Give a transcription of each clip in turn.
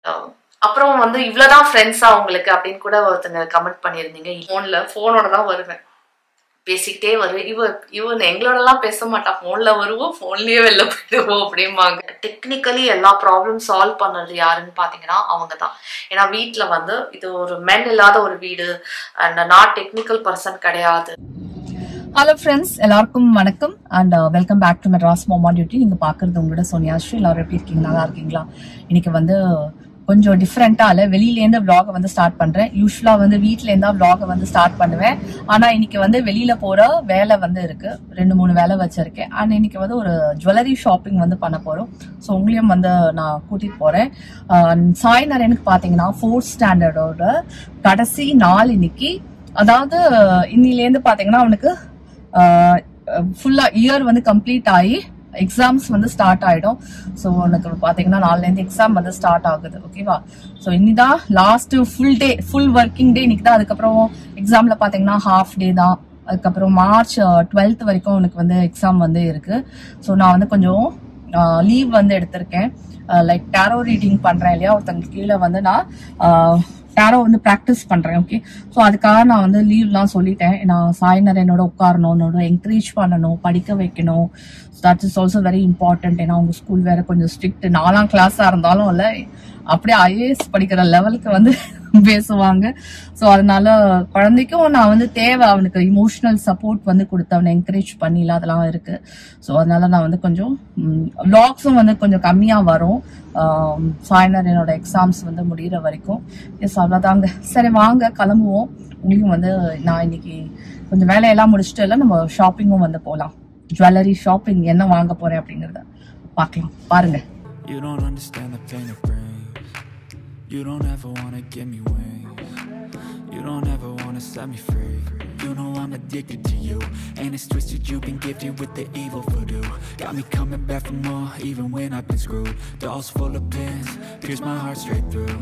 அஹ், அப்புறம் வந்து இவ்வளவுதான் ஃப்ரெண்ட்ஸா உங்களுக்கு அப்படின்னு கூட ஒருத்தங்க கமெண்ட் பண்ணியிருந்தீங்க ஃபோன்ல ஃபோனோட தான் வருவேன் பேசிக்கிட்டே வருவேன் இவ இவன் எங்களோடலாம் பேச மாட்டா ஃபோன்ல வருவோம் ஃபோன்லயே வெளில போயிடுவோம் அப்படிம்பாங்க டெக்னிக்கலி எல்லா ப்ராப்ளம் சால்வ் பண்ணது யாருன்னு பார்த்தீங்கன்னா அவங்க தான் ஏன்னா வீட்டில் வந்து இது ஒரு மென் இல்லாத ஒரு வீடு அண்ட் நான் டெக்னிக்கல் பர்சன் கிடையாது ஹலோ ஃப்ரெண்ட்ஸ் எல்லாருக்கும் வணக்கம் and welcome back to Madras momma duty நீங்க பாக்குறது உங்களோட சோனியா ஸ்ரீ எல்லாரும் எப்படி இருக்கீங்க நல்லா இருக்கீங்களா இன்னைக்கு வந்து கொஞ்சம் டிஃப்ரெண்டா இல்ல வெளியிலேருந்து vlog வந்து ஸ்டார்ட் பண்றேன் யூஸ்வலா வந்து வீட்ல இருந்தா vlog வந்து ஸ்டார்ட் பண்ணுவேன் ஆனா இன்னைக்கு வந்து வெளியில போற வேலை வந்து இருக்கு ரெண்டு மூணு வேலை வச்சிருக்கேன் அண்ட் இன்னைக்கு வந்து ஒரு ஜுவல்லரி ஷாப்பிங் வந்து பண்ண போறோம் ஸோ உங்களையும் வந்து நான் கூட்டிட்டு போறேன் அஹ் சாய் நரேனுக்கு பாத்தீங்கன்னா ஃபோர்த் ஸ்டாண்டர்டோட கடைசி நாள் இன்னைக்கு அதாவது இன்னிலேருந்து பாத்தீங்கன்னா அவனுக்கு ஃபுல்லா இயர் வந்து கம்ப்ளீட் ஆகி எக்ஸாம்ஸ் வந்து ஸ்டார்ட் ஆயிடும் ஸோ உனக்கு பாத்தீங்கன்னா நாலுலேருந்து எக்ஸாம் வந்து ஸ்டார்ட் ஆகுது ஓகேவா ஸோ இன்னிதான் last full day full working day இன்னைக்கு தான் அதுக்கப்புறம் எக்ஸாம்ல பாத்தீங்கன்னா ஹாஃப் டே தான் அதுக்கப்புறம் மார்ச் டுவெல்த் வரைக்கும் உனக்கு வந்து எக்ஸாம் வந்து இருக்கு ஸோ நான் வந்து கொஞ்சம் லீவ் வந்து எடுத்திருக்கேன் லைக் டேரோ ரீடிங் பண்றேன் இல்லையா ஒருத்தங்களுக்கு கீழே வந்து நான் டேரோ வந்து ப்ராக்டிஸ் பண்றேன் ஓகே ஸோ அதுக்காக நான் வந்து லீவ்லாம் சொல்லிட்டேன் நான் சாய்னர் என்னோட உட்காரணும் என்னோட என்கரேஜ் பண்ணணும் படிக்க வைக்கணும் that is also very important ஏன்னா உங்க ஸ்கூல் வேற கொஞ்சம் ஸ்ட்ரிக்ட் நாலாம் கிளாஸா இருந்தாலும் இல்ல அப்படியே ஐஏஎஸ் படிக்கிற லெவலுக்கு வந்து பேசுவாங்க ஸோ அதனால குழந்தைக்கும் நான் வந்து தேவை அவனுக்கு இமோஷனல் சப்போர்ட் வந்து கொடுத்து அவனை என்கரேஜ் பண்ணிலாம் அதெல்லாம் இருக்கு ஸோ அதனால நான் வந்து கொஞ்சம் வ்ளாக்ஸும் வந்து கொஞ்சம் கம்மியா வரும் ஃபைனல் என்னோட எக்ஸாம்ஸ் வந்து முடியிற வரைக்கும் எஸ் அவ்வளோதாங்க சரி வாங்க கிளம்புவோம் உங்களையும் வந்து நான் இன்னைக்கு கொஞ்சம் வேலையெல்லாம் முடிச்சுட்டு இல்லை நம்ம ஷாப்பிங்கும் வந்து போகலாம் ஜுவல்லரி ஷாப்பிங் என்ன வாங்க போறேன் அப்படிங்கறத பார்க்கலாம் பாருங்க You don't understand the pain it brings. You don't ever wanna give me wings. You don't ever wanna set me free. You know I'm addicted to you. And it's twisted, you've been gifted with the evil voodoo. Got me coming back for more, even when I've been screwed. Dolls full of pins, pierce my heart straight through.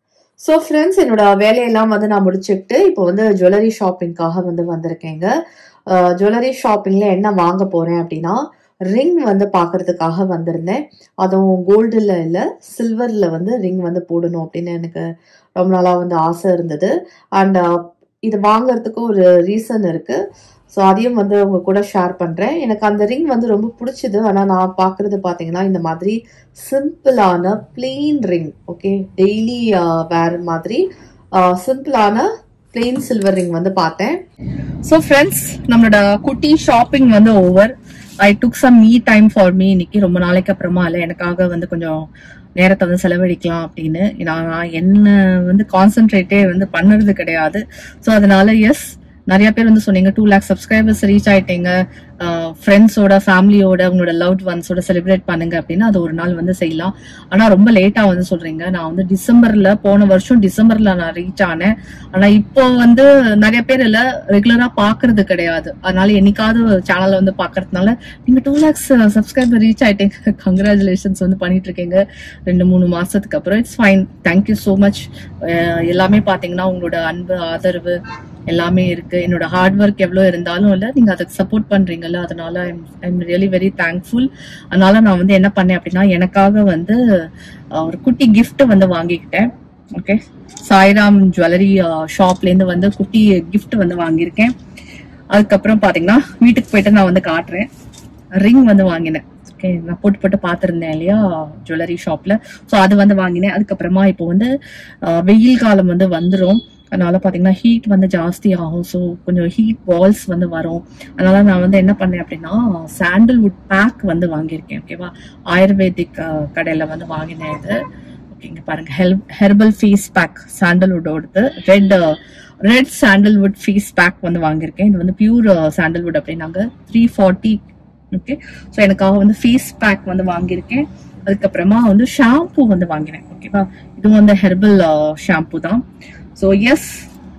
So friends என்னோட வேலையெல்லாம் வந்து நான் முடிச்சுக்கிட்டு இப்போ வந்து jewellery ஷாப்பிங்காக வந்து வந்திருக்கேங்க jewellery ஷாப்பிங்கில் என்ன வாங்க போகிறேன் அப்படின்னா ரிங் வந்து பார்க்கறதுக்காக வந்திருந்தேன் அதுவும் கோல்டில் இல்லை சில்வரில் வந்து ரிங் வந்து போடணும் அப்படின்னு எனக்கு ரொம்ப நாளாக வந்து ஆசை இருந்தது அண்ட் இது வாங்குறதுக்கு ஒரு ரீசன் இருக்குது ஸோ அதையும் வந்து உங்க கூட ஷேர் பண்ணுறேன் எனக்கு அந்த ரிங் வந்து ரொம்ப பிடிச்சது ஆனால் நான் பார்க்குறது பார்த்தீங்கன்னா இந்த மாதிரி சிம்பிளான plain ring okay daily wear மாதிரி சிம்பிளான பிளெயின் சில்வர் ரிங் வந்து பார்த்தேன் ஸோ ஃப்ரெண்ட்ஸ் நம்மளோட குட்டி ஷாப்பிங் வந்து over I took some me time for me இன்னைக்கு ரொம்ப நாளைக்கு அப்புறமா இல்லை எனக்காக வந்து கொஞ்சம் நேரத்தை வந்து செலவழிக்கலாம் அப்படின்னு நான் நான் என்ன வந்து கான்சென்ட்ரேட்டே வந்து பண்ணுறது கிடையாது ஸோ அதனால எஸ் நிறைய பேர் வந்து சொன்னீங்க டூ லேக் சப்ஸ்கிரைபர்ஸ் ரீச் ஆயிட்டீங்க ஃப்ரெண்ட்ஸோட ஃபேமிலியோட உங்களோட லவ்ட் ஒன்ஸோட செலிப்ரேட் பண்ணுங்க அப்படின்னா அது ஒரு நாள் வந்து செய்யலாம் ஆனா ரொம்ப லேட்டா வந்து சொல்றீங்க நான் வந்து டிசம்பர்ல போன வருஷம் டிசம்பர்ல நான் ரீச் ஆனேன் ஆனா இப்போ வந்து நிறைய பேர் இல்ல ரெகுலரா பாக்குறது கிடையாது அதனால என்னைக்காவது சேனல்ல வந்து பாக்குறதுனால நீங்க டூ லேக்ஸ் சப்ஸ்கிரைபர் ரீச் ஆயிட்டீங்க கங்க்ராச்சுலேஷன்ஸ் வந்து பண்ணிட்டு இருக்கீங்க ரெண்டு மூணு மாசத்துக்கு அப்புறம் it's fine thank you so much எல்லாமே பாத்தீங்கன்னா உங்களோட அன்பு ஆதரவு எல்லாமே இருக்கு என்னோட ஹார்ட் ஒர்க் எவ்வளோ இருந்தாலும் இல்லை நீங்க அதுக்கு சப்போர்ட் பண்றீங்கல்ல அதனால ஐம் ரியலி வெரி தேங்க்ஃபுல் அதனால நான் வந்து என்ன பண்ணேன் அப்படின்னா எனக்காக வந்து அஹ், ஒரு குட்டி gift வந்து வாங்கிக்கிட்டேன் ஓகே சாய்ராம் ஜுவல்லரி ஷாப்ல இருந்து வந்து குட்டி gift வந்து வாங்கியிருக்கேன் அதுக்கப்புறம் பாத்தீங்கன்னா வீட்டுக்கு போயிட்டு நான் வந்து காட்டுறேன் ரிங் வந்து வாங்கினேன் ஓகே நான் போட்டு போட்டு பார்த்துருந்தேன் இல்லையா ஜுவல்லரி ஷாப்ல ஸோ அது வந்து வாங்கினேன் அதுக்கப்புறமா இப்போ வந்து அஹ், வெயில் காலம் வந்து வந்துடும் அதனால பாத்தீங்கன்னா ஹீட் வந்து ஜாஸ்தி ஆகும் ஸோ கொஞ்சம் ஹீட் பால்ஸ் வந்து வரும் அதனால நான் வந்து என்ன பண்ணேன் அப்படின்னா சாண்டல்வுட் பேக் வந்து வாங்கியிருக்கேன் ஓகேவா ஆயுர்வேதிக் அஹ், கடையில வந்து வாங்கினேன் இது ஓகே இங்க பாருங்க ஹெல் ஹெர்பல் ஃபேஸ் பேக் சாண்டல்வுட்டோடது red red sandalwood face pack வந்து வாங்கியிருக்கேன் இது வந்து பியூர் சாண்டல்வுட் அப்படின்னாங்க த்ரீ ஃபார்ட்டி ஓகே ஸோ எனக்காக வந்து ஃபேஸ் பேக் வந்து வாங்கியிருக்கேன் அதுக்கப்புறமா வந்து ஷாம்பு வந்து வாங்கினேன் ஓகேவா இதுவும் வந்து ஹெர்பல் ஷாம்பு தான் ஸோ எஸ்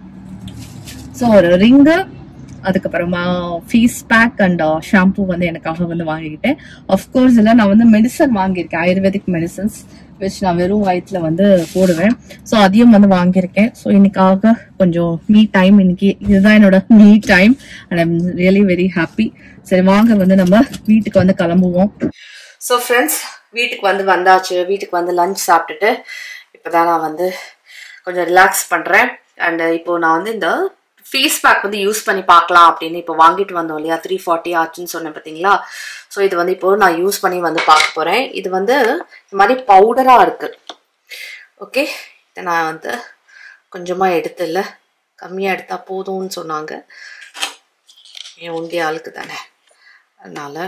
ஸோ ஒரு ரிங்கு அதுக்கப்புறமா ஃபேஸ் பேக் அண்ட் ஷாம்பு வந்து எனக்காக வந்து வாங்கிக்கிட்டேன் அஃப்கோர்ஸ் இல்லை நான் வந்து மெடிசன் வாங்கியிருக்கேன் ஆயுர்வேதிக் மெடிசன்ஸ் வச்சு நான் வெறும் வயிற்றுல வந்து போடுவேன் ஸோ அதையும் வந்து வாங்கியிருக்கேன் ஸோ இன்னைக்காக கொஞ்சம் மீ டைம் இன்னைக்கு இதுதான் என்னோட me time and I'm really very happy சரி வாங்க வந்து நம்ம வீட்டுக்கு வந்து கிளம்புவோம் ஸோ ஃப்ரெண்ட்ஸ் வீட்டுக்கு வந்து வந்தாச்சு வீட்டுக்கு வந்து லஞ்ச் சாப்பிட்டுட்டு இப்போ தான் நான் வந்து கொஞ்சம் ரிலாக்ஸ் பண்ணுறேன் அண்ட் இப்போ நான் வந்து இந்த ஃபேஸ் பேக் வந்து யூஸ் பண்ணி பார்க்கலாம் அப்படின்னு இப்போ வாங்கிட்டு வந்தோம் இல்லையா த்ரீ ஃபார்ட்டி ஆச்சுன்னு சொன்னேன் பார்த்தீங்களா ஸோ இது வந்து இப்போ நான் யூஸ் பண்ணி வந்து பார்க்க போகிறேன் இது வந்து இந்த மாதிரி பவுடராக இருக்குது ஓகே இதை நான் வந்து கொஞ்சமாக எடுத்து இல்லை கம்மியாக எடுத்தால் போதும்னு சொன்னாங்க என் உண்டி ஆளுக்கு தானே அதனால்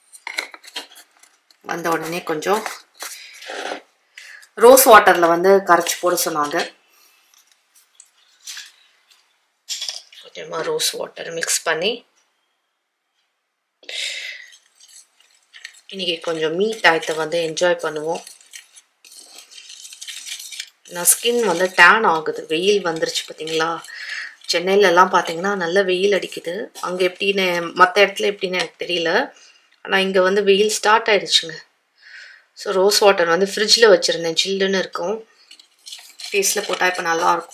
வந்த உடனே கொஞ்சம் ரோஸ் வாட்டரில் வந்து கரைச்சி போட சொன்னாங்க கொஞ்சமாக ரோஸ் வாட்டர் மிக்ஸ் பண்ணி இன்னைக்கு கொஞ்சம் மீட் டயத்தை வந்து என்ஜாய் பண்ணுவோம் நான் ஸ்கின் வந்து டேன் ஆகுது வெயில் வந்துருச்சு பார்த்தீங்களா சென்னையிலலாம் பார்த்தீங்கன்னா நல்ல வெயில் அடிக்குது அங்கே எப்படின்னு மற்ற இடத்துல எப்படின்னு எனக்கு தெரியல ஆனால் இங்கே வந்து வெயில் ஸ்டார்ட் ஆயிடுச்சுங்க ஸோ ரோஸ் வாட்டர் வந்து ஃப்ரிட்ஜில் வச்சுருந்தேன் சில்லுன்னு இருக்கும் ஃபேஸில் போட்டால் இப்போ நல்லாயிருக்கும்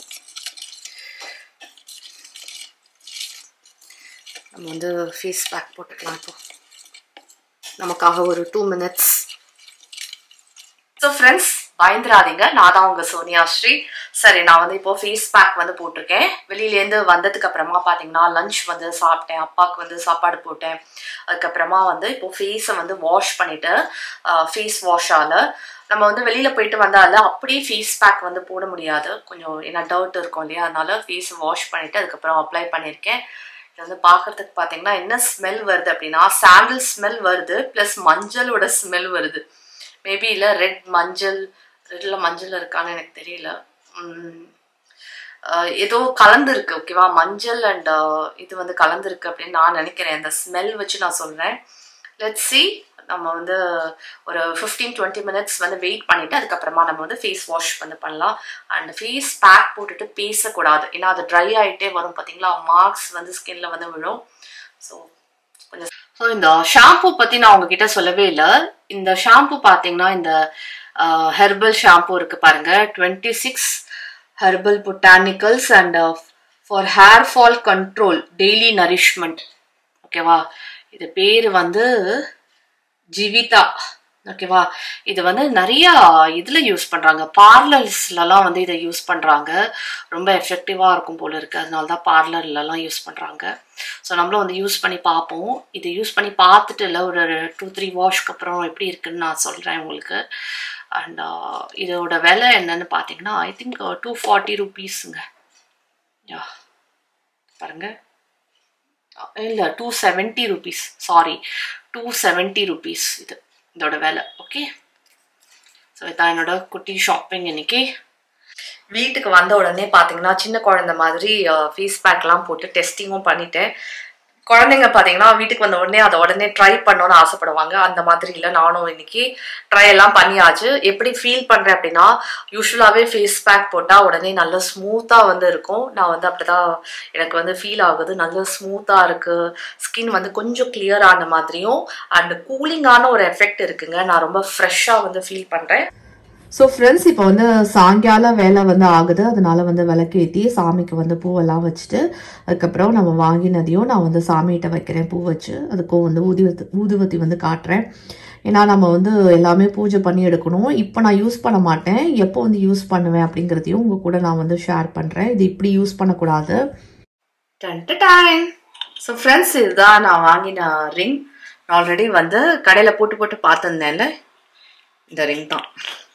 நம்ம வந்து ஃபேஸ் பேக் போட்டுக்கலாம் இப்போ நமக்காக ஒரு டூ மினிட்ஸ் ஸோ ஃப்ரெண்ட்ஸ் பயந்துராதீங்க நான் தான் உங்க சோனியா ஸ்ரீ சரி நான் வந்து இப்போ ஃபேஸ் பேக் வந்து போட்டிருக்கேன் வெளியிலேருந்து வந்ததுக்கு அப்புறமா பார்த்தீங்கன்னா லஞ்ச் வந்து சாப்பிட்டேன் அப்பாவுக்கு வந்து சாப்பாடு போட்டேன் அதுக்கப்புறமா வந்து இப்போ ஃபேஸை வந்து வாஷ் பண்ணிட்டு ஃபேஸ் வாஷால் நம்ம வந்து வெளியில போயிட்டு வந்தால அப்படியே ஃபேஸ் பேக் வந்து போட முடியாது கொஞ்சம் ஏன்னா டர்ட் இருக்கும் இல்லையா அதனால ஃபேஸ் வாஷ் பண்ணிட்டு அதுக்கப்புறம் அப்ளை பண்ணியிருக்கேன் இது வந்து பார்க்கறதுக்கு பார்த்தீங்கன்னா என்ன ஸ்மெல் வருது அப்படின்னா சாண்டில் ஸ்மெல் வருது ப்ளஸ் மஞ்சளோட ஸ்மெல் வருது மேபி இல்லை ரெட் மஞ்சள் ரெட்ல மஞ்சள் இருக்கான்னு எனக்கு தெரியல உம், ஆஹ் ஏதோ கலந்துருக்கு ஓகேவா மஞ்சள் அண்ட் இது வந்து கலந்துருக்கு அப்படின்னு நான் நினைக்கிறேன் அந்த ஸ்மெல் வச்சு நான் சொல்றேன் லெட் சி நம்ம வந்து ஒரு ஃபிஃப்டீன் டுவெண்ட்டி மினிட்ஸ் வந்து வெயிட் பண்ணிட்டு அதுக்கப்புறமா நம்ம வந்து ஃபேஸ் வாஷ் வந்து பண்ணலாம் அண்ட் ஃபேஸ் பேக் போட்டுட்டு பேசக்கூடாது ஏன்னா அது ட்ரை ஆகிட்டே வரும் பார்த்தீங்களா மார்க்ஸ் வந்து ஸ்கின்ல வந்து விழும் ஸோ கொஞ்சம் ஸோ இந்த ஷாம்பு பற்றி நான் உங்ககிட்ட சொல்லவே இல்லை இந்த ஷாம்பு பார்த்தீங்கன்னா இந்த ஹெர்பல் ஷாம்பு இருக்கு பாருங்க twenty six herbal botanicals and for hair fall control daily nourishment ஓகேவா இது பேர் வந்து ஜீவிதா ஓகேவா இது வந்து நிறைய இதுல யூஸ் பண்றாங்க பார்லர்ஸ்லலாம் வந்து இதை யூஸ் பண்றாங்க ரொம்ப எஃபெக்டிவா இருக்கும் போல இருக்கு அதனால தான் பார்லர்லலாம் யூஸ் பண்றாங்க ஸோ நம்மளும் வந்து யூஸ் பண்ணி பார்ப்போம் இது யூஸ் பண்ணி பார்த்துட்டு இல்லை ஒரு டூ த்ரீ வாஷ்க்கு அப்புறம் எப்படி இருக்குன்னு நான் சொல்றேன் உங்களுக்கு அண்ட் இதோட விலை என்னன்னு பார்த்தீங்கன்னா ஐ திங்க் டூ ஃபார்ட்டி ருபீஸுங்க யா பாருங்க இல்லை two seventy rupees sorry two seventy rupees இது இதோட விலை ஓகே ஸோ இதான் என்னோட குட்டி ஷாப்பிங் இன்னைக்கு வீட்டுக்கு வந்த உடனே பார்த்தீங்கன்னா சின்ன குழந்தை மாதிரி ஃபேஸ் பேக்லாம் போட்டு டெஸ்டிங்கும் பண்ணிட்டேன் குழந்தைங்க பார்த்தீங்கன்னா வீட்டுக்கு வந்த உடனே அதை உடனே ட்ரை பண்ணணும்னு ஆசைப்படுவாங்க அந்த மாதிரி இல்லை நானும் இன்னைக்கு ட்ரை எல்லாம் பண்ணியாச்சு எப்படி ஃபீல் பண்ணுறேன் அப்படின்னா யூஸ்வலாகவே ஃபேஸ் பேக் போட்டால் உடனே நல்லா ஸ்மூத்தாக வந்து இருக்கும் நான் வந்து அப்படிதான் எனக்கு வந்து ஃபீல் ஆகுது நல்ல ஸ்மூத்தாக இருக்குது ஸ்கின் வந்து கொஞ்சம் கிளியர் ஆன மாதிரியும் அண்ட் கூலிங்கான ஒரு எஃபெக்ட் இருக்குங்க நான் ரொம்ப ஃப்ரெஷ்ஷாக வந்து ஃபீல் பண்ணுறேன் ஸோ ஃப்ரெண்ட்ஸ் இப்போ வந்து சாயங்கால வேலை வந்து ஆகுது அதனால வந்து விளக்கேற்றி சாமிக்கு வந்து பூவெல்லாம் வச்சுட்டு அதுக்கப்புறம் நம்ம வாங்கினதையும் நான் வந்து சாமிகிட்ட வைக்கிறேன் பூ வச்சு அதுக்கும் வந்து ஊதுவத்தி ஊதுவத்தி வந்து காட்டுறேன் ஏன்னா நம்ம வந்து எல்லாமே பூஜை பண்ணி எடுக்கணும் இப்போ நான் யூஸ் பண்ண மாட்டேன் எப்போ வந்து யூஸ் பண்ணுவேன் அப்படிங்கிறதையும் உங்கள் கூட நான் வந்து ஷேர் பண்ணுறேன் இது இப்படி யூஸ் பண்ணக்கூடாது டைம் ஸோ ஃப்ரெண்ட்ஸ் இதுதான் நான் வாங்கின ரிங் நான் ஆல்ரெடி வந்து கடையில் போட்டு போட்டு பார்த்துருந்தேன்ல இந்த ரிங் தான்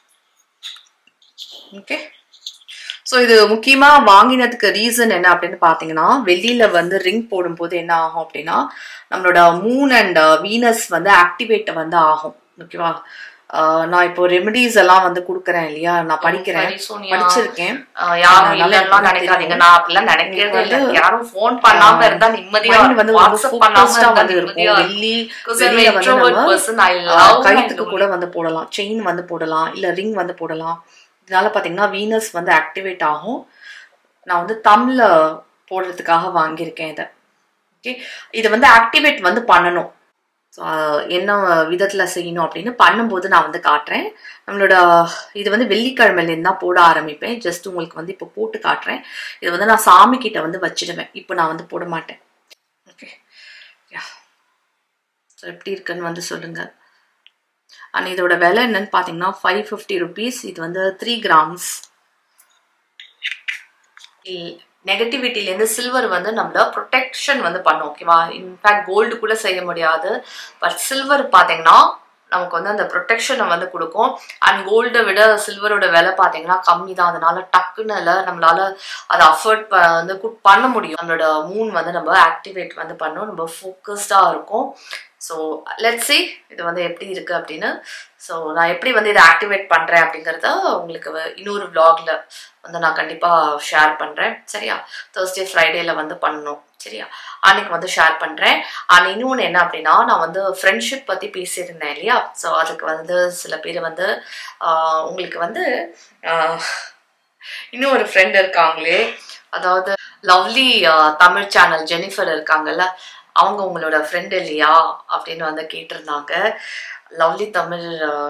ஓகே ஸோ இது முக்கியமாக வாங்கினதுக்கு ரீசன் என்ன அப்படின்னு பார்த்தீங்கன்னா வெளியில் வந்து ரிங் போடும்போது என்ன ஆகும் அப்படின்னா நம்மளோட மூன் அண்ட் வீனஸ் வந்து ஆக்டிவேட் வந்து ஆகும் ஓகேவா ஆஹ் நான் இப்போ ரெமெடிஸ் எல்லாம் வந்து கொடுக்குறேன் இல்லையா நான் படிக்கிறேன் படிச்சிருக்கேன் யாரும் அதனால இல்லைன்னா எனக்கு நினைக்காதீங்க தெரியும். நான் அப்படிலாம் நினைக்கிறதே இல்ல வந்து, யாரும் ஃபோன் பண்ணாம இருந்தா நிம்மதியா மைண்ட் வந்து ரொம்ப வாட்ஸ்அப் பண்ணாம focused-ஆ இருந்தா வந்து இருக்கும் நிம்மதியா வெள்ளி Because I'm வெளியில an வந்து introvert நம்ம person. I ah, love my கழுத்துக்கு lonely. கூட வந்து போடலாம் செயின் வந்து போடலாம் இல்ல ரிங் வந்து போடலாம் இதனால பாத்தீங்கன்னா வீனஸ் வந்து ஆக்டிவேட் ஆகும் நான் வந்து தம்ல போடுறதுக்காக வாங்கியிருக்கேன் இதை ஓகே இதை வந்து ஆக்டிவேட் வந்து பண்ணணும் ஸோ என்ன விதத்துல செய்யணும் அப்படின்னு பண்ணும்போது நான் வந்து காட்டுறேன் நம்மளோட இது வந்து வெள்ளிக்கிழமையிலேருந்து தான் போட ஆரம்பிப்பேன் ஜஸ்ட் உங்களுக்கு வந்து இப்போ போட்டு காட்டுறேன் இது வந்து நான் சாமி கிட்ட வந்து வச்சிடுவேன் இப்போ நான் வந்து போட மாட்டேன் ஓகே யா ஸோ எப்படி இருக்குன்னு வந்து சொல்லுங்க அண்ட் இதோட விலை என்னன்னு பார்த்தீங்கன்னா ஃபைவ் ஃபிஃப்டி ருபீஸ் இது வந்து த்ரீ கிராம்ஸ் நெகட்டிவிட்டிலேருந்து சில்வர் வந்து நம்மள ப்ரொடெக்ஷன் வந்து பண்ணும் ஓகேவா இன்ஃபேக்ட் கோல்டு கூட செய்ய முடியாது பட் சில்வர் பார்த்தீங்கன்னா நமக்கு வந்து அந்த ப்ரொடெக்ஷனை வந்து கொடுக்கும் அண்ட் கோல்டை விட சில்வரோட விலை பார்த்தீங்கன்னா கம்மி தான் அதனால டக்குன்னு இல்லை நம்மளால அதை அஃபோர்ட் ப வந்து கு- பண்ண முடியும் நம்மளோட மூன் வந்து நம்ம ஆக்டிவேட் வந்து பண்ணோம் நம்ம ஃபோக்கஸ்டாக இருக்கும் ஸோ லெட்ஸ் see இது வந்து எப்படி இருக்கு அப்படின்னு ஸோ நான் எப்படி வந்து இதை ஆக்டிவேட் பண்ணுறேன் அப்படிங்கிறத உங்களுக்கு வ- இன்னொரு vlogல வந்து நான் கண்டிப்பாக ஷேர் பண்ணுறேன் சரியா Thursday ஃப்ரைடேல வந்து பண்ணணும் சரியா அன்னைக்கு வந்து ஷேர் பண்ணுறேன் அண்ட் இன்னொன்று என்ன அப்படின்னா நான் வந்து ஃப்ரெண்ட்ஷிப் பற்றி பேசியிருந்தேன் இல்லையா ஸோ அதுக்கு வந்து சில பேர் வந்து ஆஹ், உங்களுக்கு வந்து ஆஹ், இன்னும் ஒரு ஃப்ரெண்ட் இருக்காங்களே அதாவது லவ்லி தமிழ் சேனல் ஜெனிஃபர் இருக்காங்கல்ல அவங்க உங்களோட ஃப்ரெண்ட் இல்லையா அப்படின்னு வந்து கேட்டிருந்தாங்க லவ்லி தமிழ்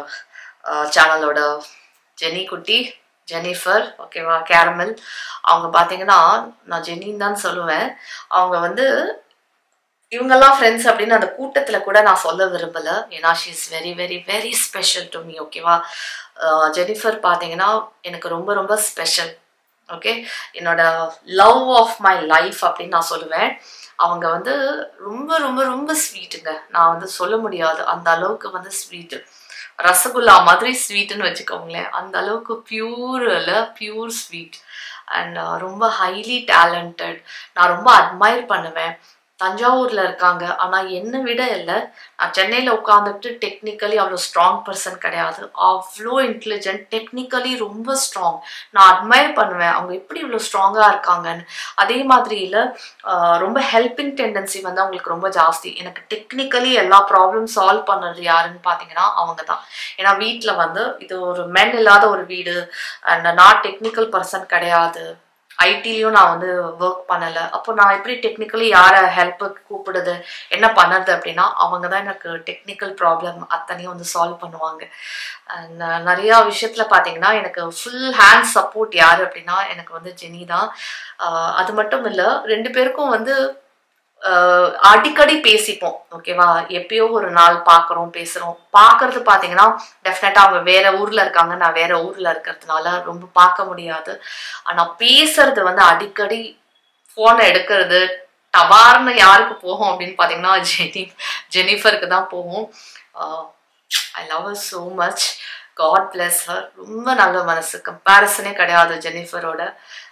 சேனலோட ஜெனி குட்டி ஜெனிஃபர் ஓகேவா கேரமல் அவங்க பார்த்தீங்கன்னா நான் ஜெனின்னு தான் சொல்லுவேன் அவங்க வந்து இவங்கெல்லாம் ஃப்ரெண்ட்ஸ் அப்படின்னு அந்த கூட்டத்தில் கூட நான் சொல்ல விரும்பலை ஏன்னா she is very very very special to me ஓகேவா ஜெனிஃபர் பார்த்தீங்கன்னா எனக்கு ரொம்ப ரொம்ப ஸ்பெஷல் ஓகே என்னோட லவ் ஆஃப் மை லைஃப் அப்படின்னு நான் சொல்லுவேன் அவங்க வந்து ரொம்ப ரொம்ப ரொம்ப ஸ்வீட்டுங்க நான் வந்து சொல்ல முடியாது அந்த அளவுக்கு வந்து ஸ்வீட்டு ரசகுல்லா மாதிரி ஸ்வீட்டுன்னு வச்சுக்கோங்களேன் அந்த அளவுக்கு பியூர் இல்லை பியூர் ஸ்வீட் அண்ட் ரொம்ப ஹைலி டேலண்டட் நான் ரொம்ப அட்மையர் பண்ணுவேன் தஞ்சாவூர்ல இருக்காங்க ஆனா என்னை விட இல்லை நான் சென்னையில உட்காந்துட்டு டெக்னிக்கலி அவ்வளோ ஸ்ட்ராங் பர்சன் கிடையாது அவ்வளோ இன்டெலிஜென்ட் டெக்னிக்கலி ரொம்ப ஸ்ட்ராங் நான் அட்மையர் பண்ணுவேன் அவங்க எப்படி இவ்வளோ ஸ்ட்ராங்கா இருக்காங்கன்னு அதே மாதிரி இல்லை ரொம்ப ஹெல்பிங் டெண்டன்சி வந்து அவங்களுக்கு ரொம்ப ஜாஸ்தி எனக்கு டெக்னிக்கலி எல்லா ப்ராப்ளம் சால்வ் பண்ணது யாருன்னு பார்த்தீங்கன்னா அவங்க தான் ஏன்னா வீட்டில் வந்து இது ஒரு மென் இல்லாத ஒரு வீடு அண்ட் நான் டெக்னிக்கல் பர்சன் கிடையாது ஐடிலையும் நான் வந்து ஒர்க் பண்ணலை அப்போ நான் எப்படி டெக்னிக்கலி யாரை ஹெல்ப்புக்கு கூப்பிடுது என்ன பண்ணுறது அப்படின்னா அவங்க தான் எனக்கு டெக்னிக்கல் ப்ராப்ளம் அத்தனையும் வந்து சால்வ் பண்ணுவாங்க அண்ட் நிறையா விஷயத்தில் பார்த்தீங்கன்னா எனக்கு ஃபுல் ஹேண்ட் சப்போர்ட் யார் அப்படின்னா எனக்கு வந்து ஜெனி தான் ஆஹ் அது மட்டும் இல்லை ரெண்டு பேருக்கும் வந்து ஆஹ் அடிக்கடி பேசிப்போம் ஓகேவா எப்பயோ ஒரு நாள் பார்க்குறோம் பேசுகிறோம் பார்க்கறது பார்த்தீங்கன்னா டெஃபினட்டாக அவங்க வேற ஊரில் இருக்காங்க நான் வேற ஊரில் இருக்கிறதுனால ரொம்ப பார்க்க முடியாது ஆனால் பேசுறது வந்து அடிக்கடி ஃபோனை எடுக்கிறது டபார்னு யாருக்கு போகும் அப்படின்னு பார்த்தீங்கன்னா ஜெனி ஜெனிஃபருக்கு தான் போகும் I love her so much God bless her ரொம்ப நல்ல மனசு கம்பேரிசனே கிடையாது ஜெனிஃபரோட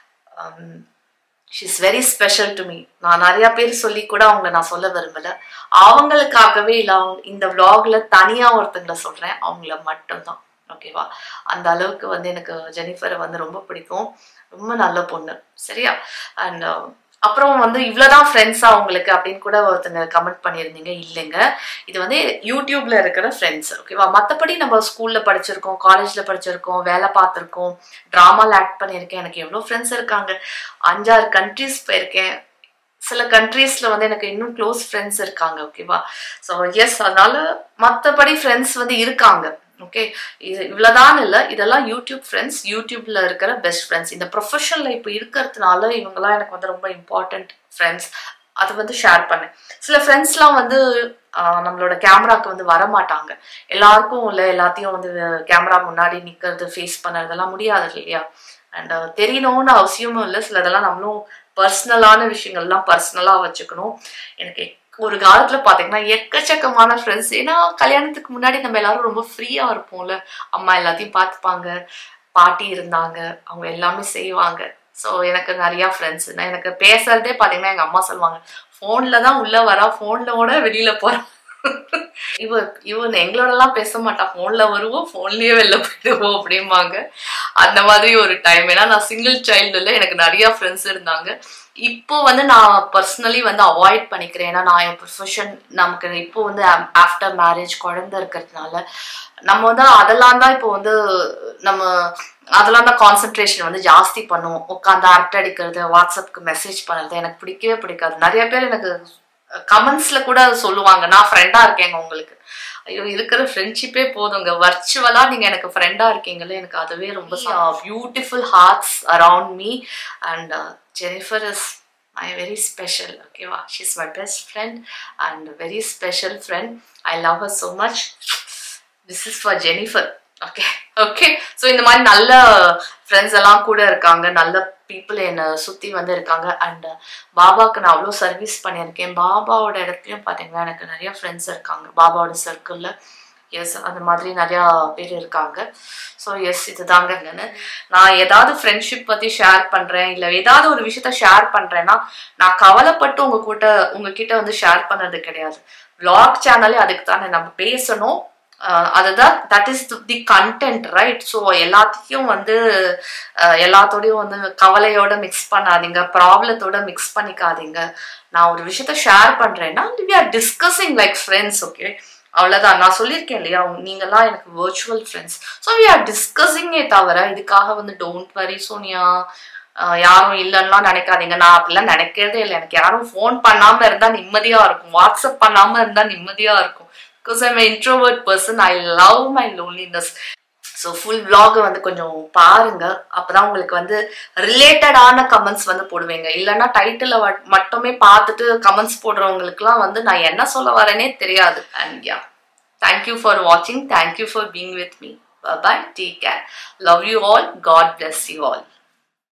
she is very special to me நான் நிறைய பேர் சொல்லி கூட அவங்கள நான் சொல்ல விரும்பல அவங்களுக்காகவே இல்லை அவங்க இந்த vlogல தனியா ஒருத்தங்கள சொல்றேன் அவங்கள மட்டும்தான் ஓகேவா அந்த அளவுக்கு வந்து எனக்கு ஜெனிஃபரை வந்து ரொம்ப பிடிக்கும் ரொம்ப நல்ல பொண்ணு சரியா அண்ட் அப்புறம் வந்து இவ்வளவுதான் ஃப்ரெண்ட்ஸா உங்களுக்கு அப்படின்னு கூட ஒருத்தங்க கமெண்ட் பண்ணியிருந்தீங்க இல்லைங்க இது வந்து யூடியூப்ல இருக்கிற ஃப்ரெண்ட்ஸ் ஓகேவா மற்றபடி நம்ம ஸ்கூல்ல படிச்சிருக்கோம் காலேஜ்ல படிச்சிருக்கோம் வேலை பார்த்துருக்கோம் ட்ராமால ஆக்ட் பண்ணியிருக்கேன் எனக்கு எவ்வளோ ஃப்ரெண்ட்ஸ் இருக்காங்க அஞ்சாறு கண்ட்ரீஸ் போயிருக்கேன் சில கண்ட்ரீஸ்ல வந்து எனக்கு இன்னும் க்ளோஸ் ஃப்ரெண்ட்ஸ் இருக்காங்க ஓகேவா ஸோ எஸ் அதனால மற்றபடி ஃப்ரெண்ட்ஸ் வந்து இருக்காங்க ஓகே இது இவ்வளோதான் இல்லை இதெல்லாம் யூடியூப் ஃப்ரெண்ட்ஸ் யூடியூப்ல இருக்கிற பெஸ்ட் ஃப்ரெண்ட்ஸ் இந்த ப்ரொஃபஷனில் இப்போ இருக்கிறதுனால இவங்கெல்லாம் எனக்கு வந்து ரொம்ப இம்பார்ட்டன்ட் ஃப்ரெண்ட்ஸ் அது வந்து ஷேர் பண்ணேன் சில ஃப்ரெண்ட்ஸ்லாம் வந்து ஆஹ், நம்மளோட கேமராக்கு வந்து வர மாட்டாங்க எல்லாருக்கும் இல்லை எல்லாத்தையும் வந்து கேமரா முன்னாடி நிற்கிறது ஃபேஸ் பண்ணுறதெல்லாம் முடியாது இல்லையா அண்ட் தெரியணும்னு அவசியமும் இல்லை சிலதெல்லாம் நம்மளும் பர்சனலான விஷயங்கள்லாம் பர்சனலாக வச்சுக்கணும் எனக்கு ஒரு காலத்துல பாத்தீங்கன்னா எக்கச்சக்கமான ஃப்ரெண்ட்ஸ் ஏன்னா கல்யாணத்துக்கு முன்னாடி நம்ம எல்லாரும் ரொம்ப ஃப்ரீயா இருப்போம்ல அம்மா எல்லாத்தையும் பார்த்துப்பாங்க பாட்டி இருந்தாங்க அவங்க எல்லாமே செய்வாங்க ஸோ எனக்கு நிறைய ஃப்ரெண்ட்ஸ் நான் எனக்கு பேசுறதே பாத்தீங்கன்னா எங்க அம்மா சொல்லுவாங்க ஃபோன்ல தான் உள்ள வரா ஃபோன்ல கூட வெளியில போறா இவ இவன் எங்களோடலாம் பேச மாட்டா ஃபோன்ல வருவோம் ஃபோன்லயே வெளில போயிடுவோம் அப்படிம்பாங்க அந்த மாதிரி ஒரு டைம் ஏன்னா நான் சிங்கிள் சைல்டுல எனக்கு நிறைய ஃப்ரெண்ட்ஸ் இருந்தாங்க இப்போ வந்து நான் பர்சனலி வந்து அவாய்ட் பண்ணிக்கிறேன் ஏன்னா நான் என் ப்ரொஃபஷன் நமக்கு இப்போ வந்து ஆஃப்டர் மேரேஜ் குழந்தை இருக்கிறதுனால நம்ம வந்து அதெல்லாம் தான் இப்போ வந்து நம்ம அதெல்லாம் தான் கான்சென்ட்ரேஷன் வந்து ஜாஸ்தி பண்ணுவோம் உட்காந்து அரட்டை அடிக்கிறது வாட்ஸ்அப்புக்கு மெசேஜ் பண்ணுறது எனக்கு பிடிக்கவே பிடிக்காது நிறைய பேர் எனக்கு கமெண்ட்ஸ்ல கூட சொல்லுவாங்க நான் ஃப்ரெண்டா இருக்கேங்க உங்களுக்கு ஐயோ இருக்கிற ஃப்ரெண்ட்ஷிப்பே போதுங்க வர்ச்சுவலா நீங்க எனக்கு ஃப்ரெண்டா இருக்கீங்களே எனக்கு அதுவே ரொம்ப beautiful hearts around me and Jennifer is my very special ஓகேவா she is my best friend and very special friend I love her so much this is for Jennifer okay okay so இந்த மாதிரி நல்ல friends எல்லாம் கூட இருக்காங்க நல்ல people என்னை சுற்றி வந்து இருக்காங்க அண்ட் பாபாவுக்கு நான் அவ்வளோ சர்வீஸ் பண்ணியிருக்கேன் பாபாவோட இடத்துலையும் பார்த்தீங்கன்னா எனக்கு நிறைய ஃப்ரெண்ட்ஸ் இருக்காங்க பாபாவோட சர்க்கிளில் எஸ் அந்த மாதிரி நிறையா பேர் இருக்காங்க ஸோ எஸ் இதுதாங்க என்னன்னு நான் ஏதாவது ஃப்ரெண்ட்ஷிப் பற்றி ஷேர் பண்ணுறேன் இல்லை ஏதாவது ஒரு விஷயத்த ஷேர் பண்ணுறேன்னா நான் கவலைப்பட்டு உங்கள் கூட்ட உங்ககிட்ட வந்து ஷேர் பண்ணது கிடையாது vlog சேனலே அதுக்கு தானே நம்ம பேசணும் அஹ் அதுதான் that is the content right so எல்லாத்தையும் வந்து அஹ் எல்லாத்தோடையும் வந்து கவலையோட மிக்ஸ் பண்ணாதீங்க ப்ராப்ளத்தோட மிக்ஸ் பண்ணிக்காதீங்க நான் ஒரு விஷயத்த ஷேர் பண்றேன்னா we are discussing like friends okay அவ்வளோதான் நான் சொல்லியிருக்கேன் இல்லையா உங்க- நீங்கெல்லாம் எனக்கு virtual friends so we are டிஸ்கஸிங்கே தவிர இதுக்காக வந்து டோன்ட் வரி சோனியா ஆஹ் யாரும் இல்லைன்னுலாம் நினைக்காதீங்க நான் அப்படிலாம் நினைக்கிறதே இல்லை எனக்கு யாரும் ஃபோன் பண்ணாம இருந்தா நிம்மதியா இருக்கும் வாட்ஸ்அப் பண்ணாம இருந்தா நிம்மதியா இருக்கும் because I'm introvert person I love my loneliness so full vlog வந்து கொஞ்சம் பாருங்க அப்பதான் உங்களுக்கு வந்து ரிலேட்டடான கமெண்ட்ஸ் வந்து போடுவீங்க இல்லைன்னா டைட்டில் மட்டுமே பார்த்துட்டு கமெண்ட்ஸ் போடுறவங்களுக்குலாம் வந்து நான் என்ன சொல்ல வரேனே தெரியாது அண்ட் யா தேங்க்யூ ஃபார் வாட்சிங் thank you for being with me bye take care love you all God bless you all